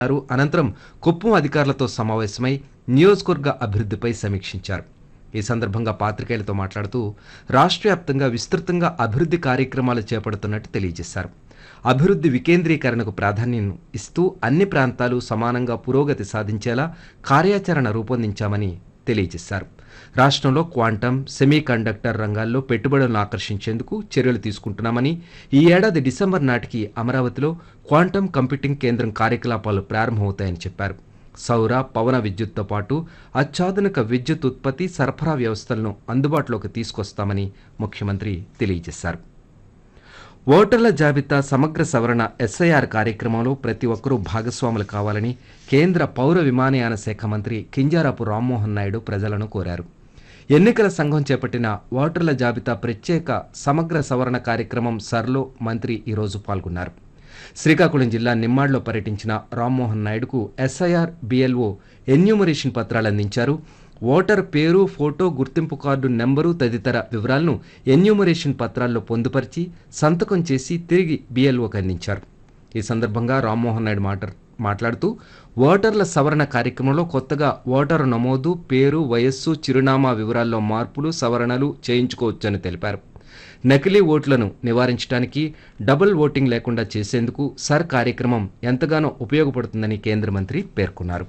అన్నారు అనంతరం కుప్పం అధికారులతో సమావేశమై నియోజకవర్గ అభివృద్ధిపై సమీక్షించారు ఈ సందర్భంగా పాత్రికేయులతో మాట్లాడుతూ రాష్ట్ర వ్యాప్తంగా విస్తృతంగా అభివృద్ధి కార్యక్రమాలు చేపడుతున్నట్టు తెలియజేశారు అభివృద్ధి వికేంద్రీకరణకు ప్రాధాన్యం ఇస్తూ అన్ని ప్రాంతాలు సమానంగా పురోగతి సాధించేలా కార్యాచరణ రూపొందించామని తెలియజేశారు రాష్ట్రంలో క్వాంటం సెమీ కండక్టర్ రంగాల్లో పెట్టుబడులను ఆకర్షించేందుకు చర్యలు తీసుకుంటున్నామని ఈ ఏడాది డిసెంబర్ నాటికి అమరావతిలో క్వాంటం కంప్యూటింగ్ కేంద్రం కార్యకలాపాలు ప్రారంభమవుతాయని చెప్పారు సౌర పవన విద్యుత్తో పాటు అత్యాధునిక విద్యుత్ ఉత్పత్తి సరఫరా వ్యవస్థలను అందుబాటులోకి తీసుకొస్తామని ముఖ్యమంత్రి తెలియజేశారు ఓటర్ల జాబితా సమగ్ర సవరణ ఎస్ఐఆర్ కార్యక్రమంలో ప్రతి ఒక్కరూ భాగస్వాములు కావాలని కేంద్ర పౌర విమానయాన శాఖ మంత్రి కింజారాపు రామ్మోహన్ నాయుడు ప్రజలను కోరారు ఎన్నికల సంఘం చేపట్టిన ఓటర్ల జాబితా ప్రత్యేక సమగ్ర సవరణ కార్యక్రమం సర్లో మంత్రి ఈరోజు పాల్గొన్నారు శ్రీకాకుళం జిల్లా నిమ్మాడ్లో పర్యటించిన రామ్మోహన్ నాయుడుకు ఎస్ఐఆర్ బిఎల్ఓ ఎన్యూమరేషన్ పత్రాలు అందించారు ఓటర్ పేరు ఫోటో గుర్తింపు కార్డు నెంబరు తదితర వివరాలను ఎన్యూమరేషన్ పత్రాల్లో పొందుపరిచి సంతకం చేసి తిరిగి బిఎల్ఓకి అందించారు ఈ సందర్భంగా రామ్మోహన్ నాయుడు మాట మాట్లాడుతూ ఓటర్ల సవరణ కార్యక్రమంలో కొత్తగా ఓటరు నమోదు పేరు వయస్సు చిరునామా వివరాల్లో మార్పులు సవరణలు చేయించుకోవచ్చని తెలిపారు నకిలీ ఓట్లను నివారించడానికి డబుల్ ఓటింగ్ లేకుండా చేసేందుకు సర్ కార్యక్రమం ఎంతగానో ఉపయోగపడుతుందని కేంద్ర మంత్రి పేర్కొన్నారు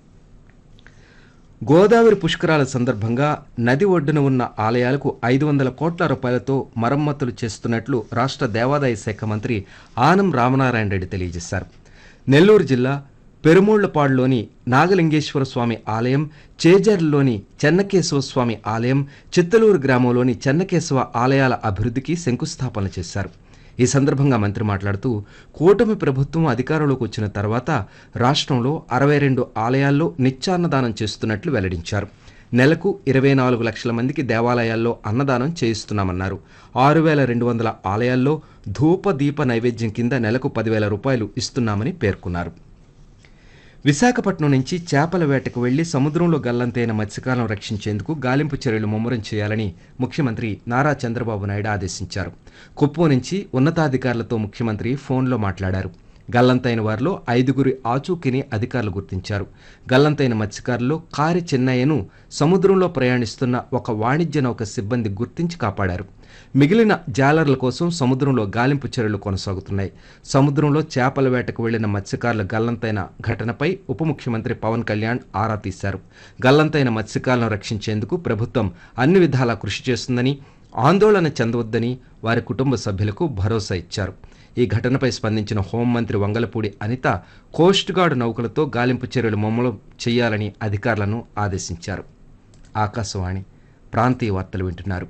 గోదావరి పుష్కరాల సందర్భంగా నది ఒడ్డున ఉన్న ఆలయాలకు ఐదు వందల కోట్ల రూపాయలతో మరమ్మతులు చేస్తున్నట్లు రాష్ట్ర దేవాదాయ శాఖ మంత్రి ఆనం రామనారాయణ రెడ్డి తెలియజేశారు నెల్లూరు జిల్లా పెరుమూళ్లపాడులోని నాగలింగేశ్వర స్వామి ఆలయం చేజర్లోని చెన్నకేశవ స్వామి ఆలయం చిత్తలూరు గ్రామంలోని చెన్నకేశవ ఆలయాల అభివృద్ధికి శంకుస్థాపన చేశారు ఈ సందర్భంగా మంత్రి మాట్లాడుతూ కూటమి ప్రభుత్వం అధికారంలోకి వచ్చిన తర్వాత రాష్ట్రంలో అరవై రెండు ఆలయాల్లో నిత్యాన్నదానం చేస్తున్నట్లు వెల్లడించారు నెలకు ఇరవై నాలుగు లక్షల మందికి దేవాలయాల్లో అన్నదానం చేయిస్తున్నామన్నారు ఆరు వేల రెండు వందల ఆలయాల్లో ధూప దీప నైవేద్యం కింద నెలకు పదివేల రూపాయలు ఇస్తున్నామని పేర్కొన్నారు విశాఖపట్నం నుంచి చేపల వేటకు వెళ్లి సముద్రంలో గల్లంతైన మత్స్యకాలను రక్షించేందుకు గాలింపు చర్యలు ముమ్మరం చేయాలని ముఖ్యమంత్రి నారా చంద్రబాబు నాయుడు ఆదేశించారు కుప్పం నుంచి ఉన్నతాధికారులతో ముఖ్యమంత్రి ఫోన్లో మాట్లాడారు గల్లంతైన వారిలో ఐదుగురి ఆచూకీని అధికారులు గుర్తించారు గల్లంతైన మత్స్యకారుల్లో కారి చెన్నయ్యను సముద్రంలో ప్రయాణిస్తున్న ఒక వాణిజ్య నౌక సిబ్బంది గుర్తించి కాపాడారు మిగిలిన జాలర్ల కోసం సముద్రంలో గాలింపు చర్యలు కొనసాగుతున్నాయి సముద్రంలో చేపల వేటకు వెళ్లిన మత్స్యకారుల గల్లంతైన ఘటనపై ఉప ముఖ్యమంత్రి పవన్ కళ్యాణ్ ఆరా తీశారు గల్లంతైన మత్స్యకారులను రక్షించేందుకు ప్రభుత్వం అన్ని విధాలా కృషి చేస్తుందని ఆందోళన చెందవద్దని వారి కుటుంబ సభ్యులకు భరోసా ఇచ్చారు ఈ ఘటనపై స్పందించిన హోంమంత్రి వంగలపూడి అనిత కోస్ట్ గార్డు నౌకలతో గాలింపు చర్యలు మమ్మలం చేయాలని అధికారులను ఆదేశించారు ఆకాశవాణి ప్రాంతీయ వార్తలు వింటున్నారు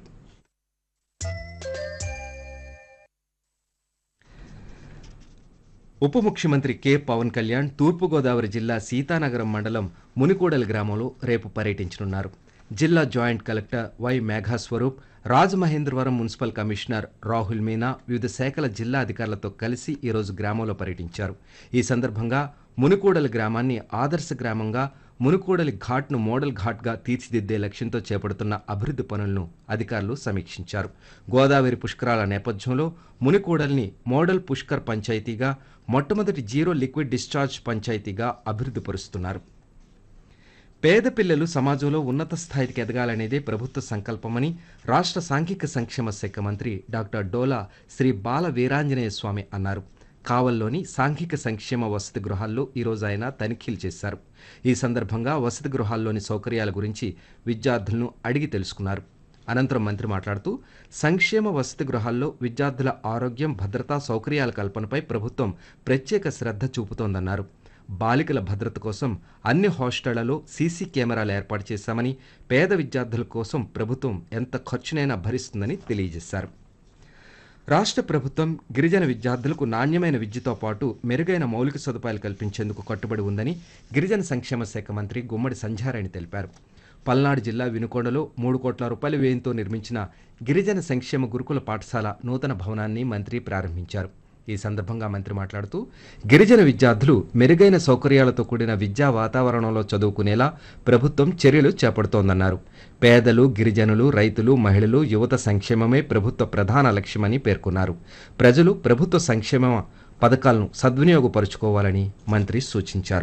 ఉప ముఖ్యమంత్రి కె పవన్ కళ్యాణ్ తూర్పుగోదావరి జిల్లా సీతానగరం మండలం మునికూడలి గ్రామంలో రేపు పర్యటించనున్నారు జిల్లా joint collector Y Megha Swaroop Rajamahendravaram municipal commissioner Rahul Meena వివిధ శాఖల జిల్లా అధికారులతో కలిసి ఈరోజు గ్రామంలో పర్యటించారు ఈ సందర్భంగా మునుకూడలి గ్రామాన్ని ఆదర్శ గ్రామంగా మునుకూడలి ఘాట్ను మోడల్ ఘాట్గా తీర్చిదిద్దే లక్ష్యంతో చేపడుతున్న అభివృద్ధి పనులను అధికారులు సమీక్షించారు గోదావరి పుష్కరాల నేపథ్యంలో మునికూడల్ని మోడల్ పుష్కర్ పంచాయతీగా మొట్టమొదటి జీరో లిక్విడ్ డిశ్చార్జ్ పంచాయతీగా అభివృద్ధి పరుస్తున్నారు పేద పిల్లలు సమాజంలో ఉన్నత స్థాయికి ఎదగాలనేదే ప్రభుత్వ సంకల్పమని రాష్ట్ర సాంఘిక సంక్షేమ శాఖ మంత్రి డాక్టర్ డోలా శ్రీ బాల వీరాంజనేయ స్వామి అన్నారు కావల్లోని సాంఘిక సంక్షేమ వసతి గృహాల్లో ఈరోజు ఆయన తనిఖీలు చేశారు ఈ సందర్భంగా వసతి గృహాల్లోని సౌకర్యాల గురించి విద్యార్థులను అడిగి తెలుసుకున్నారు అనంతరం మంత్రి మాట్లాడుతూ సంక్షేమ వసతి గృహాల్లో విద్యార్థుల ఆరోగ్యం భద్రతా సౌకర్యాల కల్పనపై ప్రభుత్వం ప్రత్యేక శ్రద్ధ చూపుతోందన్నారు బాలికల భద్రత కోసం అన్ని హాస్టళ్లలో సీసీ కెమెరాలు ఏర్పాటు చేశామని పేద విద్యార్థుల కోసం ప్రభుత్వం ఎంత ఖర్చునైనా భరిస్తుందని తెలియజేశారు రాష్ట్ర ప్రభుత్వం గిరిజన విద్యార్థులకు నాణ్యమైన విద్యతో పాటు మెరుగైన మౌలిక సదుపాయాలు కల్పించేందుకు కట్టుబడి ఉందని గిరిజన సంక్షేమ శాఖ మంత్రి గుమ్మడి సంధ్యారాణి తెలిపారు పల్నాడు జిల్లా వినుకొండలో మూడు కోట్ల రూపాయల వ్యయంతో నిర్మించిన గిరిజన సంక్షేమ గురుకుల పాఠశాల నూతన భవనాన్ని మంత్రి ప్రారంభించారు ఈ సందర్భంగా మంత్రి మాట్లాడుతూ గిరిజన విద్యార్థులు మెరుగైన సౌకర్యాలతో కూడిన విద్యా వాతావరణంలో చదువుకునేలా ప్రభుత్వం చర్యలు చేపడుతోందన్నారు పేదలు గిరిజనులు రైతులు మహిళలు యువత సంక్షేమమే ప్రభుత్వ ప్రధాన లక్ష్యమని పేర్కొన్నారు ప్రజలు ప్రభుత్వ సంక్షేమ పథకాలను సద్వినియోగపరుచుకోవాలని మంత్రి సూచించారు